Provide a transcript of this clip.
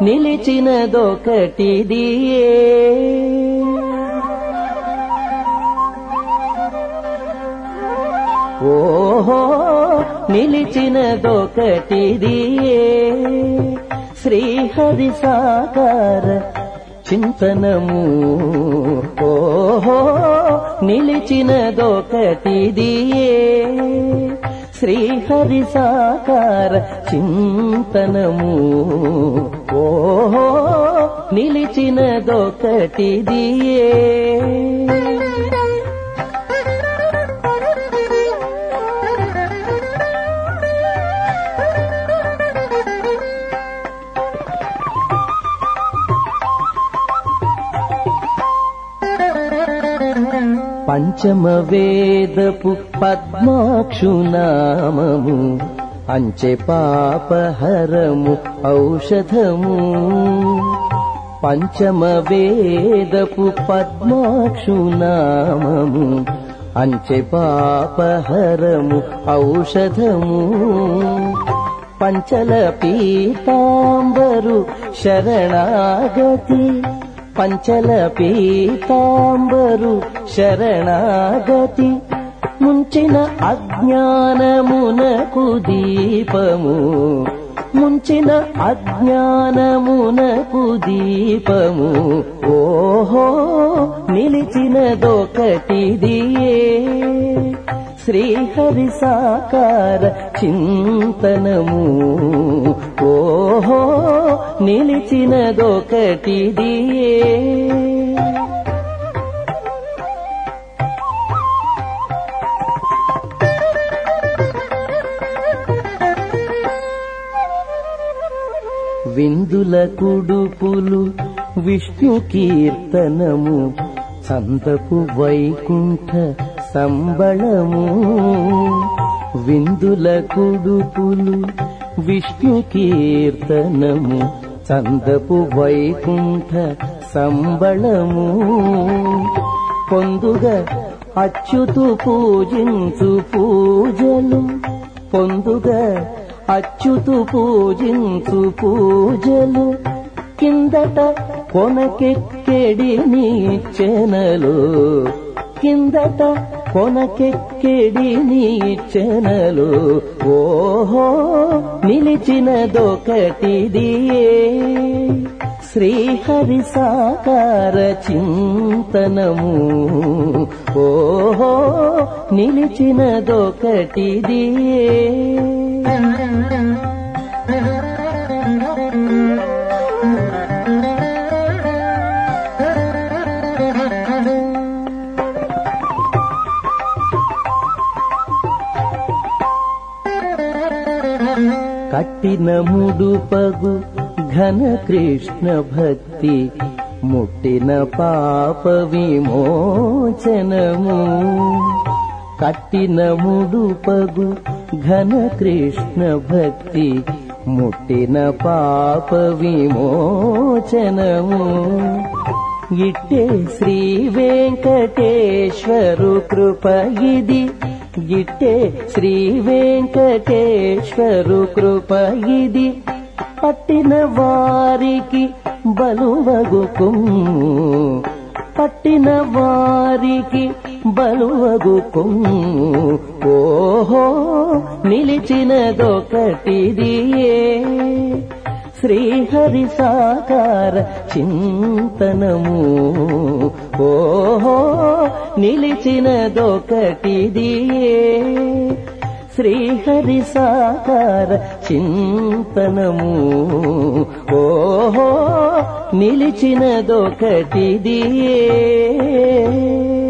నిలిచినదొకటిదియే ఓహో నిలిచినదొకటిదియే శ్రీహరి సాకార చింతనము ఓహో నిలిచినదొకటిదియే శ్రీహరి సాకార చింతనము ఓహో నిలిచినదొకటిదియే పంచమ వేదపు పద్మాక్షునామము అంచె పాపహరము ఔషధము పంచమ వేదపు పద్మాక్షునామము అంచె పాపహరము ఔషధము పంచల పీతాంబరు శరణాగతి పంచల పీతాంబరు శరణాగతి ముంచిన అజ్ఞానమునకు దీపము ముంచిన అజ్ఞానమునకు దీపము ఓహో నిలిచినదొకటిదియే శ్రీహరి సాకార చింతనము ఓహో నిలిచినదొకటిదియే విందుల కుడుపులు విష్ణు కీర్తనము సంతపు వైకుంఠ సంబళము విందుల కుడుపులు విష్ణు కీర్తనము చందపు వైకుంఠ సంబళము పొందుగా అచ్యుతు పూజించు పూజలు పొందుగా అచ్యుతు పూజించు పూజలు కిందట కొనకెక్కెడి నీచెనలు కిందట కొనకెక్కెడి నీచెనలు ఓహో నిలిచినదొకటిదియే శ్రీహరి సాకార చింతనము ఓహో నిలిచినదొకటిదియే కట్టిన ముడుపగు ఘన కృష్ణ భక్తి ముట్టిన పాప విమోచనము కట్టిన ముడుపగు ఘన కృష్ణ భక్తి ముట్టిన పాప విమోచనము ఇట్టే శ్రీ వెంకటేశ్వరు కృప ఇది గిట్టే శ్రీ వెంకటేశ్వరు కృప ఇది పట్టిన వారికి బలువగుకు పట్టిన వారికి బలువగుకు ఓహో నిలిచినదొకటిదియే శ్రీహరి సాకార చింతనము ఓహో నిలిచినదొకటిదియే శ్రీహరి సాకార చింతనము ఓహో నిలిచినదొకటిదియే